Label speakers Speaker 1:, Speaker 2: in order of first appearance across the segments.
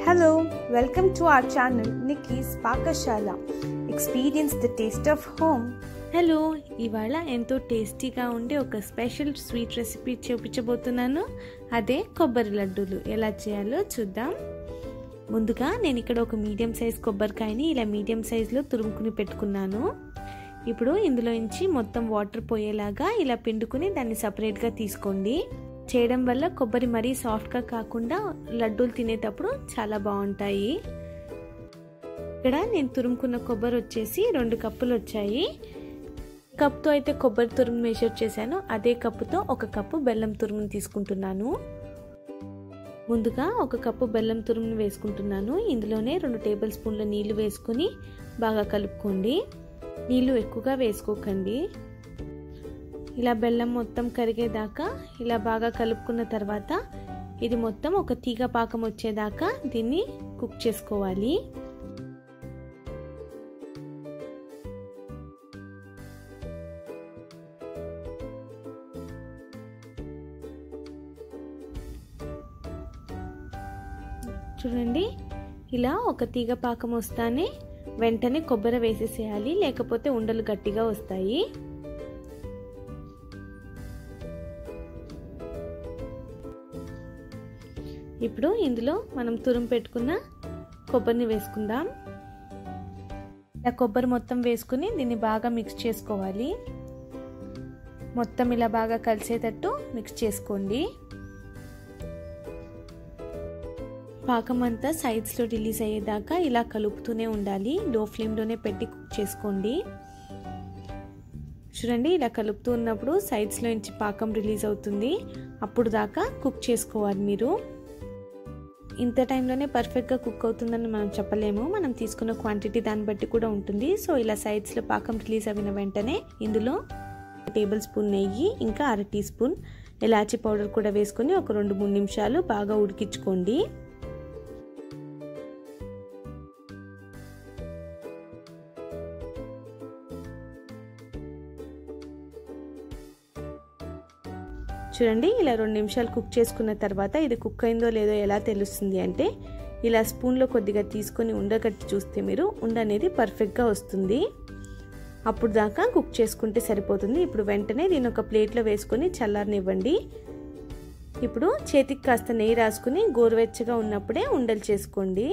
Speaker 1: Hello, welcome to our channel Nikki's Pakashala. Experience the taste of home.
Speaker 2: Hello ఇవాళ ఎంతో టేస్టీగా ఉండే ఒక స్పెషల్ స్వీట్ రెసిపీ చూపించబోతున్నాను అదే కొబ్బరి లడ్డూలు ఎలా చేయాలో చూద్దాం ముందుగా నేను ఇక్కడ ఒక మీడియం సైజ్ కొబ్బరికాయని ఇలా మీడియం సైజులో తురుముకుని పెట్టుకున్నాను ఇప్పుడు ఇందులో నుంచి మొత్తం వాటర్ పోయేలాగా ఇలా పిండుకుని దాన్ని సపరేట్గా తీసుకోండి చేయడం వల్ల కొబ్బరి మరీ సాఫ్ట్గా కాకుండా లడ్డూలు తినేటప్పుడు చాలా బాగుంటాయి ఇక్కడ నేను తురుముకున్న కొబ్బరి వచ్చేసి రెండు కప్పులు వచ్చాయి కప్తో అయితే కొబ్బరి తురుము మెజర్ చేశాను అదే కప్పుతో ఒక కప్పు బెల్లం తురుమును తీసుకుంటున్నాను ముందుగా ఒక కప్పు బెల్లం తురుమును వేసుకుంటున్నాను ఇందులోనే రెండు టేబుల్ స్పూన్ల నీళ్లు వేసుకుని బాగా కలుపుకోండి నీళ్లు ఎక్కువగా వేసుకోకండి ఇలా బెల్లం మొత్తం కరిగేదాకా ఇలా బాగా కలుపుకున్న తర్వాత ఇది మొత్తం ఒక తీగ పాకం వచ్చేదాకా దీన్ని కుక్ చేసుకోవాలి చూడండి ఇలా ఒక తీగ పాకం వస్తానే వెంటనే కొబ్బరి వేసేసేయాలి లేకపోతే ఉండలు గట్టిగా వస్తాయి ఇప్పుడు ఇందులో మనం తురుము పెట్టుకున్న కొబ్బరిని వేసుకుందాం ఇలా కొబ్బరి మొత్తం వేసుకుని దీన్ని బాగా మిక్స్ చేసుకోవాలి మొత్తం ఇలా బాగా కలిసేటట్టు మిక్స్ చేసుకోండి పాకం అంతా సైడ్స్లో రిలీజ్ అయ్యేదాకా ఇలా కలుపుతూనే ఉండాలి లో ఫ్లేమ్లోనే పెట్టి కుక్ చేసుకోండి చూడండి ఇలా కలుపుతూ ఉన్నప్పుడు సైడ్స్లో నుంచి పాకం రిలీజ్ అవుతుంది అప్పుడు దాకా కుక్ చేసుకోవాలి మీరు ఇంత టైంలోనే పర్ఫెక్ట్గా కుక్ అవుతుందని మనం చెప్పలేము మనం తీసుకున్న క్వాంటిటీ దాన్ని బట్టి కూడా ఉంటుంది సో ఇలా సైడ్స్లో పాకం రిలీజ్ అయిన వెంటనే ఇందులో టేబుల్ స్పూన్ నెయ్యి ఇంకా అర టీ స్పూన్ ఇలాచీ పౌడర్ కూడా వేసుకొని ఒక రెండు మూడు నిమిషాలు బాగా ఉడికించుకోండి చూడండి ఇలా రెండు నిమిషాలు కుక్ చేసుకున్న తర్వాత ఇది కుక్ అయిందో లేదో ఎలా తెలుస్తుంది అంటే ఇలా స్పూన్లో కొద్దిగా తీసుకొని ఉండగట్టి చూస్తే మీరు ఉండ అనేది పర్ఫెక్ట్గా వస్తుంది అప్పుడు దాకా కుక్ చేసుకుంటే సరిపోతుంది ఇప్పుడు వెంటనే దీని ఒక ప్లేట్లో వేసుకొని చల్లారనివ్వండి ఇప్పుడు చేతికి కాస్త నెయ్యి రాసుకుని గోరువెచ్చగా ఉన్నప్పుడే ఉండలు చేసుకోండి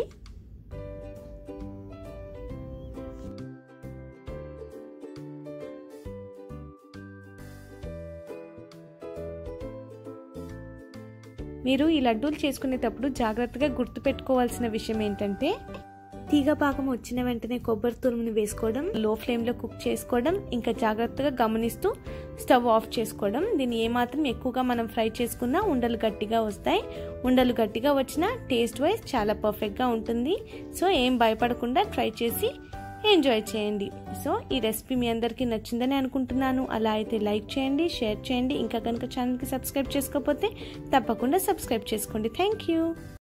Speaker 2: మీరు ఈ లడ్డూలు చేసుకునేటప్పుడు జాగ్రత్తగా గుర్తుపెట్టుకోవాల్సిన విషయం ఏంటంటే తీగ పాకం వచ్చిన వెంటనే కొబ్బరి తురుముని వేసుకోవడం లో ఫ్లేమ్లో కుక్ చేసుకోవడం ఇంకా జాగ్రత్తగా గమనిస్తూ స్టవ్ ఆఫ్ చేసుకోవడం దీన్ని ఏమాత్రం ఎక్కువగా మనం ఫ్రై చేసుకున్నా ఉండలు గట్టిగా వస్తాయి ఉండలు గట్టిగా వచ్చినా టేస్ట్ వైజ్ చాలా పర్ఫెక్ట్గా ఉంటుంది సో ఏం భయపడకుండా ట్రై చేసి ఎంజాయ్ చేయండి సో ఈ రెసిపీ మీ అందరికీ నచ్చిందని అనుకుంటున్నాను అలా అయితే లైక్ చేయండి షేర్ చేయండి ఇంకా కనుక ఛానల్కి సబ్స్క్రైబ్ చేసుకోకపోతే తప్పకుండా సబ్స్క్రైబ్ చేసుకోండి థ్యాంక్ యూ